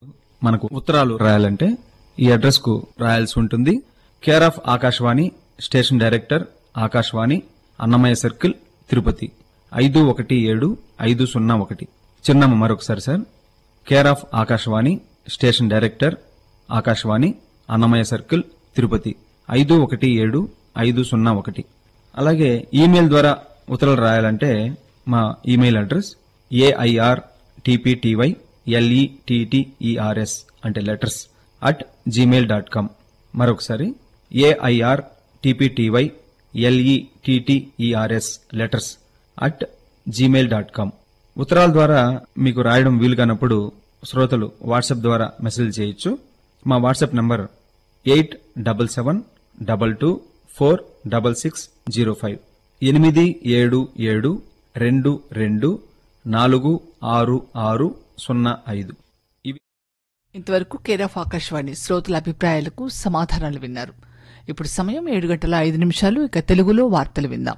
మనకు ఉత్తరాలు రాయాలంటే ఈ అడ్రస్ కు రాయాల్సి ఉంటుంది care of Akashvani station director Akashvani Annamayya circle Tirupati ఐదు ఒకటి ఏడు ఐదు సున్నా ఒకటి చిరునామా మరొకసారి sir care of Akashvani station director Akashvani Annamayya circle Tirupati ఐదు ఒకటి ఏడు ఐదు సున్నా ఒకటి అలాగే ఈమెయిల్ ద్వారా ఉత్తరాలు రాయాలంటే మా email address AIR TPTY LETTERS అంటే letters at Gmail dot com మరొకసారి AIR TPTY LETTERS letters at Gmail dot com ఉత్తరాల ద్వారా మీకు రాయడం వీలు కానప్పుడు శ్రోతలు వాట్సాప్ ద్వారా మెసేజ్ చేయొచ్చు మా WhatsApp number eight double seven double two four double six zero five ఎనిమిది ఏడు ఏడు రెండు రెండు నాలుగు ఆరు ఆరు సున్నా ఐదు ఇవి ఇంతవరకు కేర్ ఆఫ్ ఆకాశవాణి శ్రోతల అభిప్రాయాలకు సమాధానాలు విన్నారు ఇప్పుడు సమయం ఏడు గంటల ఐదు నిమిషాలు ఇక తెలుగులో వార్తలు విందాం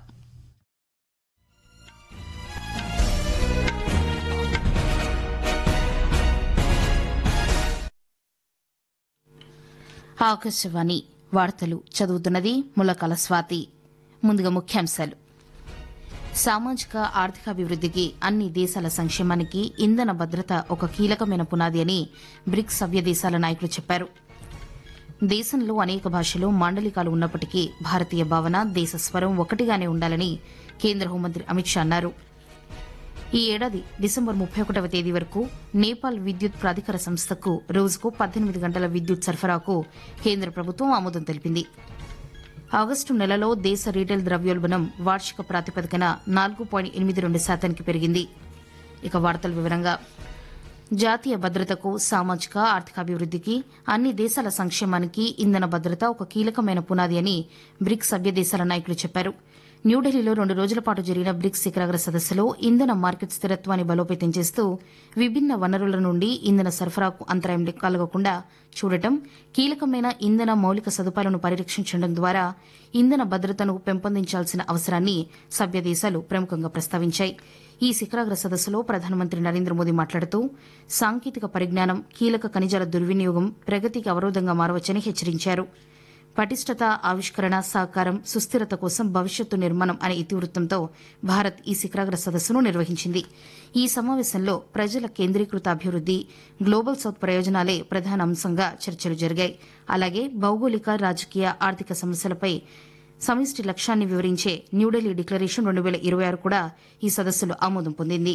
ఆకాశవాణి వార్తలు చదువుతున్నది ములకల స్వాతి ముందుగా ముఖ్యాంశాలు సామాజిక ఆర్థికాభివృద్ధికి అన్ని దేశాల సంక్షేమానికి ఇంధన భద్రత ఒక కీలకమైన పునాది అని బ్రిక్స్ సభ్య దేశాల నాయకులు చెప్పారు దేశంలో అనేక భాషలు మాండలికాలు ఉన్నప్పటికీ భారతీయ భావన దేశ స్వరం ఒకటిగానే ఉండాలని కేంద్ర హోంమంత్రి అమిత్ షా అన్నారు ఈ ఏడాది డిసెంబర్ ముప్పై ఒకటవ తేదీ వరకు నేపాల్ విద్యుత్ ప్రాధికార సంస్థకు రోజుకు పద్దెనిమిది గంటల విద్యుత్ సరఫరాకు కేంద్ర ప్రభుత్వం ఆమోదం తెలిపింది ఆగస్టు నెలలో దేశ రీటైల్ ద్రవ్యోల్బణం వార్షిక ప్రాతిపదికన నాలుగు పాయింట్ ఎనిమిది రెండు శాతానికి పెరిగింది ఇక వార్తల వివరంగా జాతీయ భద్రతకు సామాజిక ఆర్థికాభివృద్ధికి అన్ని దేశాల సంక్షేమానికి ఇంధన భద్రత ఒక కీలకమైన పునాది అని బ్రిక్స్ సభ్య దేశాల నాయకులు చెప్పారు న్యూఢిల్లీలో రెండు రోజుల పాటు జరిగిన బ్రిక్స్ శిఖరాగ్ర సదస్సులో ఇంధన మార్కెట్ స్థిరత్వాన్ని బలోపేతం చేస్తూ విభిన్న వనరుల నుండి ఇంధన సరఫరాకు అంతరాయం కలగకుండా చూడటం కీలకమైన ఇంధన మౌలిక సదుపాయాలను పరిరక్షించడం ద్వారా ఇంధన భద్రతను పెంపొందించాల్సిన అవసరాన్ని సభ్య దేశాలు ప్రముఖంగా ప్రస్తావించాయి ఈ శిఖరాగ్ర సదస్సులో ప్రధానమంత్రి నరేంద్ర మోదీ మాట్లాడుతూ సాంకేతిక పరిజ్ఞానం కీలక ఖనిజాల దుర్వినియోగం ప్రగతికి అవరోధంగా మారవచ్చని హెచ్చరించారు పటిష్టత ఆవిష్కరణ సహకారం సుస్థిరత కోసం భవిష్యత్తు నిర్మాణం అనే ఇతివృత్తంతో భారత్ ఈ శిఖరాగ్ర సదస్సును నిర్వహించింది ఈ సమావేశంలో ప్రజల కేంద్రీకృత అభివృద్ది గ్లోబల్ సౌత్ ప్రయోజనాలే ప్రధాన అంశంగా చర్చలు జరిగాయి అలాగే భౌగోళిక రాజకీయ ఆర్థిక సమస్యలపై సమిష్టి లక్ష్యాన్ని వివరించే న్యూఢిల్లీ డిక్లరేషన్ రెండు వేల ఇరవై ఆరు కూడా ఈ సదస్సులో ఆమోదం పొందింది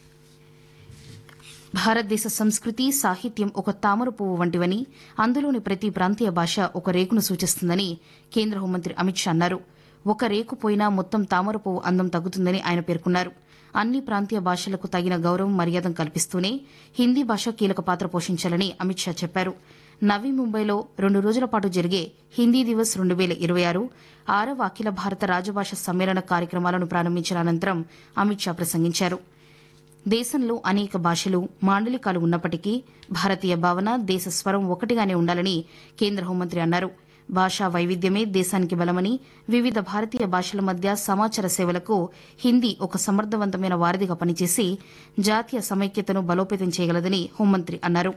భారతదేశ సంస్కృతి సాహిత్యం ఒక తామర పువ్వు వంటివని అందులోని ప్రతి ప్రాంతీయ భాష ఒక రేకును సూచిస్తుందని కేంద్ర హోంమంత్రి అమిత్ షా అన్నారు ఒక రేకు పోయినా మొత్తం తామర పువ్వు అందం తగ్గుతుందని ఆయన పేర్కొన్నారు అన్ని ప్రాంతీయ భాషలకు తగిన గౌరవం మర్యాద కల్పిస్తూనే హిందీ భాష కీలక పాత్ర పోషించాలని అమిత్ షా చెప్పారు నవీ ముంబైలో రెండు రోజుల పాటు జరిగే హిందీ దివస్ రెండు వేల ఇరవై ఆరు ఆరవ అఖిల భారత రాజభాష సమ్మేళన కార్యక్రమాలను ప్రారంభించిన అనంతరం అమిత్ షా ప్రసంగించారు దేశంలో అనేక భాషలు మాండలికాలు ఉన్నప్పటికీ భారతీయ భావన దేశ స్వరం ఒకటిగానే ఉండాలని కేంద్ర హోంమంత్రి అన్నారు భాషా వైవిధ్యమే దేశానికి బలమని వివిధ భారతీయ భాషల మధ్య సమాచార సేవలకు హిందీ ఒక సమర్థవంతమైన వారధిగా పనిచేసి జాతీయ సమైక్యతను బలోపేతం చేయగలదని హోంమంత్రి అన్నారు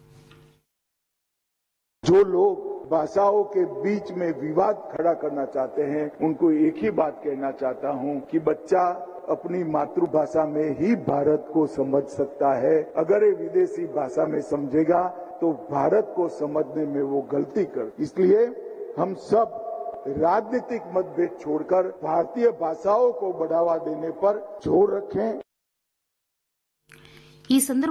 जो लोग भाषाओं के बीच में विवाद खड़ा करना चाहते हैं उनको एक ही बात कहना चाहता हूं कि बच्चा अपनी मातृभाषा में ही भारत को समझ सकता है अगर ये विदेशी भाषा में समझेगा तो भारत को समझने में वो गलती कर इसलिए हम सब राजनीतिक मतभेद छोड़कर भारतीय भाषाओं को बढ़ावा देने पर जोर रखें ఈ సందర్భంగా